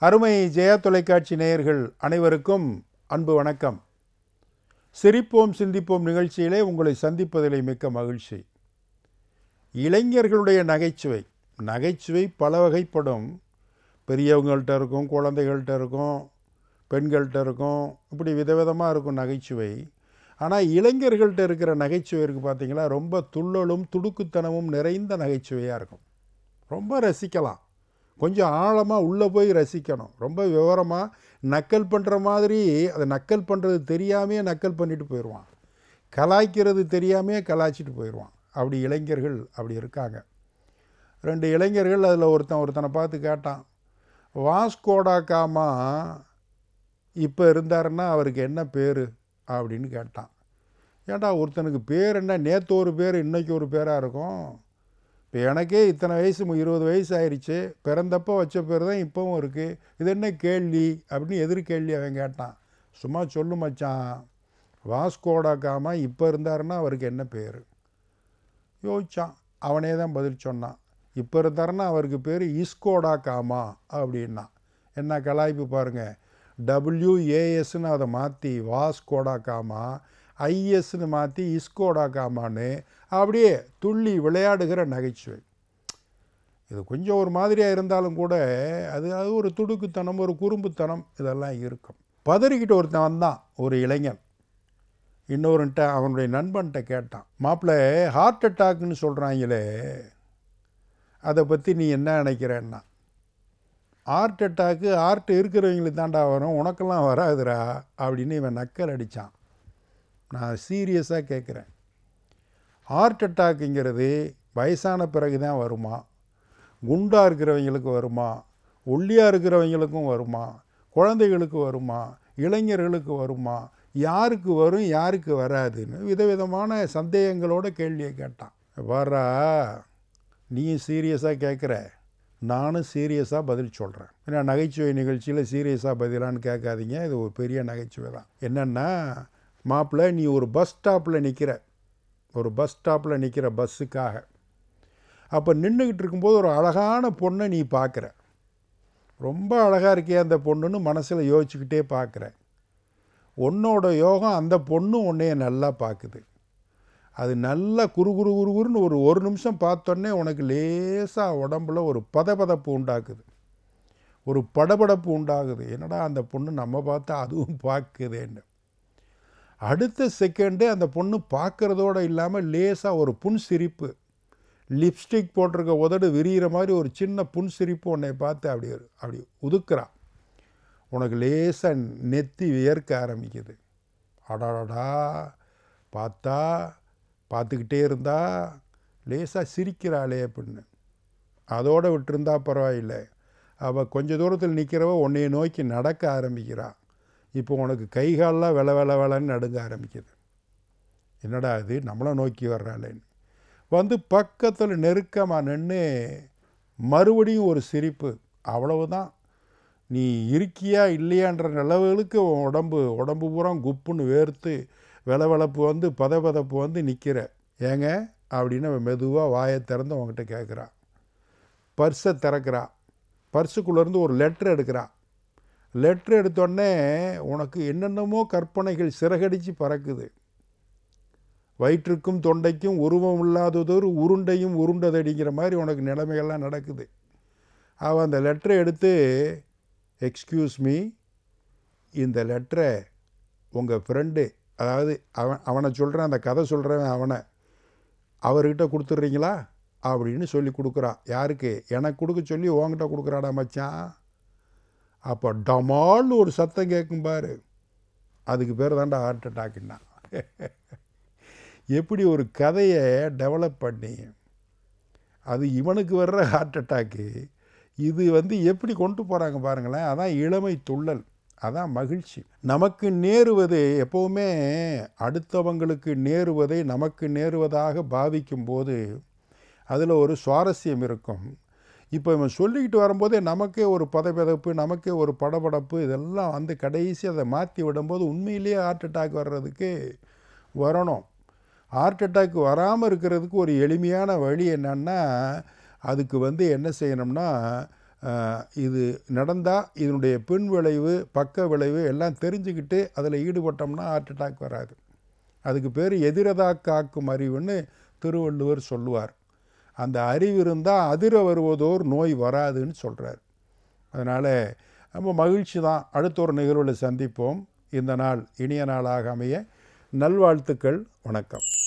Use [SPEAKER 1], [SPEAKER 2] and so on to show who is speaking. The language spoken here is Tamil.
[SPEAKER 1] அருமை ஜெயா தொலைக்காட்சி நேயர்கள் அனைவருக்கும் அன்பு வணக்கம் சிரிப்போம் சிந்திப்போம் நிகழ்ச்சியிலே உங்களை சந்திப்பதிலே மிக்க மகிழ்ச்சி இளைஞர்களுடைய நகைச்சுவை நகைச்சுவை பல வகைப்படும் பெரியவங்கள்ட்ட இருக்கும் குழந்தைகள்கிட்ட இருக்கும் பெண்கள்கிட்ட இருக்கும் இப்படி விதவிதமாக இருக்கும் நகைச்சுவை ஆனால் இளைஞர்கள்ட்ட இருக்கிற நகைச்சுவை இருக்குது பார்த்தீங்களா ரொம்ப துள்ளலும் துடுக்குத்தனமும் நிறைந்த நகைச்சுவையாக இருக்கும் ரொம்ப ரசிக்கலாம் கொஞ்சம் ஆழமாக உள்ளே போய் ரசிக்கணும் ரொம்ப விவரமாக நக்கல் பண்ணுற மாதிரி அதை நக்கல் பண்ணுறது தெரியாமையே நக்கல் பண்ணிட்டு போயிடுவான் கலாய்க்கிறது தெரியாமையே கலாய்ச்சிட்டு போயிடுவான் அப்படி இளைஞர்கள் அப்படி இருக்காங்க ரெண்டு இளைஞர்கள் அதில் ஒருத்தன் ஒருத்தனை பார்த்து கேட்டான் வாஸ்கோடா காமா இப்போ இருந்தாருன்னா அவருக்கு என்ன பேர் அப்படின்னு கேட்டான் ஏன்டா ஒருத்தனுக்கு பேர் என்ன நேற்று ஒரு பேர் இன்னைக்கு ஒரு பேராக இருக்கும் இப்போ எனக்கே இத்தனை வயசு மு- இருபது வயசு ஆயிடுச்சு பிறந்தப்போ வச்ச பேர் தான் இப்போவும் இருக்குது இது என்ன கேள்வி அப்படின்னு எதிர் கேள்வி அவன் கேட்டான் சும்மா சொல்லு மச்சான் வாஸ்கோடா காமா இப்போ இருந்தாருன்னா அவருக்கு என்ன பேர் யோசிச்சான் அவனே தான் பதில் சொன்னான் இப்போ இருந்தாருன்னா அவருக்கு பேர் இஸ்கோடா காமா அப்படின்னா என்ன கலாய்ப்பு பாருங்கள் டபிள்யூஏஎஸ்ன்னு அதை மாற்றி வாஸ்கோடா காமா ஐஎஸ்ன்னு மாற்றி இஸ்கோடா காமான்னு அப்படியே துள்ளி விளையாடுகிற நகைச்சுவை இது கொஞ்சம் ஒரு மாதிரியாக இருந்தாலும் கூட அது அது ஒரு துடுக்குத்தனம் ஒரு குறும்புத்தனம் இதெல்லாம் இருக்கும் பதறிக்கிட்டு ஒருத்தன் வந்தான் ஒரு இளைஞன் இன்னொருன்ட்ட அவனுடைய நண்பன்கிட்ட கேட்டான் மாப்பிள்ள ஹார்ட் அட்டாக்னு சொல்கிறாங்களே அதை பற்றி நீ என்ன நினைக்கிறேன்னா ஹார்ட் அட்டாக்கு ஹார்ட் இருக்கிறவங்களுக்கு தாண்டா வரும் உனக்கெல்லாம் வராதுடா அப்படின்னு இவன் நக்கல் அடித்தான் நான் சீரியஸாக கேட்குறேன் ஹார்ட் அட்டாக்குங்கிறது வயசான பிறகு தான் வருமா குண்டாக இருக்கிறவங்களுக்கு வருமா ஒல்லியாக இருக்கிறவங்களுக்கும் வருமா குழந்தைகளுக்கு வருமா இளைஞர்களுக்கு வருமா யாருக்கு வரும் யாருக்கு வராதுன்னு விதவிதமான சந்தேகங்களோட கேள்வியை கேட்டான் வாரா நீயும் சீரியஸாக கேட்குற நானும் சீரியஸாக பதில் சொல்கிறேன் ஏன்னா நகைச்சுவை நிகழ்ச்சியில் சீரியஸாக பதிலான்னு கேட்காதீங்க இது ஒரு பெரிய நகைச்சுவை தான் என்னென்னா மாப்பிள்ளை நீ ஒரு பஸ் ஸ்டாப்பில் நிற்கிற ஒரு பஸ் ஸ்டாப்பில் நிற்கிற பஸ்ஸுக்காக அப்போ நின்றுக்கிட்டு இருக்கும்போது ஒரு அழகான பொண்ணை நீ பார்க்குற ரொம்ப அழகாக இருக்கே அந்த பொண்ணுன்னு மனசில் யோசிச்சுக்கிட்டே பார்க்குற உன்னோட யோகம் அந்த பொண்ணு உன்னைய நல்லா பார்க்குது அது நல்லா குறு குறு குறுகுறுன்னு ஒரு ஒரு நிமிஷம் பார்த்தோன்னே உனக்கு லேசாக உடம்புல ஒரு பதபதப்பு உண்டாக்குது ஒரு படபடப்பு உண்டாகுது என்னடா அந்த பொண்ணு நம்ம பார்த்தா அதுவும் பார்க்குதேன்னு அடுத்த செகண்டே அந்த பொண்ணு பார்க்குறதோட இல்லாமல் லேசாக ஒரு புன்சிரிப்பு லிப்ஸ்டிக் போட்டிருக்க உதடு விரிகிற மாதிரி ஒரு சின்ன புன்சிரிப்பு உன்னை பார்த்து அப்படி அப்படி உதுக்குறான் உனக்கு லேசாக நெத்தி வியர்க்க ஆரம்பிக்குது அடாடா பார்த்தா பார்த்துக்கிட்டே இருந்தா லேசாக சிரிக்கிறாளே அப்படின்னு அதோடு விட்டுருந்தா பரவாயில்லை அவள் கொஞ்ச தூரத்தில் நிற்கிறவ உன்னைய நோக்கி நடக்க ஆரம்பிக்கிறா இப்போ உனக்கு கை கால்லாம் வெல வெல வெலன்னு நடுங்க ஆரம்பிக்குது என்னடா இது நம்மளை நோக்கி வர்றாளேன்னு வந்து பக்கத்தில் நெருக்கமாக நின்று மறுபடியும் ஒரு சிரிப்பு அவ்வளவுதான் நீ இருக்கியா இல்லையான்ற நிலவுகளுக்கு உன் உடம்பு உடம்பு பூரா குப்புன்னு வேர்த்து வெலவெலப்பு வந்து பதபதப்பு வந்து நிற்கிற ஏங்க அப்படின்னு அவன் மெதுவாக வாயை திறந்து உன்கிட்ட கேட்குறா பர்ஸை திறக்கிறா பர்ஸுக்குள்ளேருந்து ஒரு லெட்ரு எடுக்கிறா லெட்ரு எடுத்தோடனே உனக்கு என்னென்னமோ கற்பனைகள் சிறகடிச்சு பறக்குது வயிற்றுக்கும் தொண்டைக்கும் உருவம் இல்லாததொரு உருண்டையும் உருண்டதடிங்கிற மாதிரி உனக்கு நிலைமைகள்லாம் நடக்குது அவன் அந்த லெட்டரை எடுத்து எக்ஸ்கியூஸ் மீ இந்த லெட்டரை உங்கள் ஃப்ரெண்டு அதாவது அவன் அவனை சொல்கிறேன் அந்த கதை சொல்கிறவன் அவனை அவர்கிட்ட கொடுத்துட்றீங்களா அப்படின்னு சொல்லி கொடுக்குறான் யாருக்கு எனக்கு கொடுக்க சொல்லி உன்கிட்ட கொடுக்குறாடா மச்சான் அப்போ டமால்னு ஒரு சத்தம் கேட்கும் பாரு அதுக்கு பேர் தான்டா ஹார்ட் அட்டாக்குன்னா எப்படி ஒரு கதையை டெவலப் பண்ணி அது இவனுக்கு வர்ற ஹார்ட் அட்டாக்கு இது வந்து எப்படி கொண்டு போகிறாங்க பாருங்களேன் அதான் இளமை துள்ளல் அதான் மகிழ்ச்சி நமக்கு நேருவது எப்போவுமே அடுத்தவங்களுக்கு நேருவதை நமக்கு நேருவதாக பாவிக்கும் போது அதில் ஒரு சுவாரஸ்யம் இருக்கும் இப்போ இவன் சொல்லிக்கிட்டு வரும்போதே நமக்கே ஒரு பதபதப்பு நமக்கே ஒரு படபடப்பு இதெல்லாம் வந்து கடைசி அதை மாற்றி விடும்போது உண்மையிலேயே ஹார்ட் அட்டாக் வர்றதுக்கு வரணும் ஹார்ட் அட்டாக் வராமல் இருக்கிறதுக்கு ஒரு எளிமையான வழி என்னன்னா அதுக்கு வந்து என்ன செய்யணும்னா ஆஹ், இது நடந்தால் இதனுடைய பின் விளைவு பக்க விளைவு எல்லாம் தெரிஞ்சுக்கிட்டு அதில் ஈடுபட்டோம்னா ஹார்ட் அட்டாக் வராது அதுக்கு பேர் எதிரதா காக்கும் அறிவுன்னு திருவள்ளுவர் சொல்லுவார் அந்த அறிவு இருந்தால் அதிர வருவதோர் நோய் வராதுன்னு சொல்கிறார் அதனால் நம்ம மகிழ்ச்சி தான் அடுத்த ஒரு நிகழ்வில் சந்திப்போம் இந்த நாள் இனிய நாளாக அமைய நல்வாழ்த்துக்கள் வணக்கம்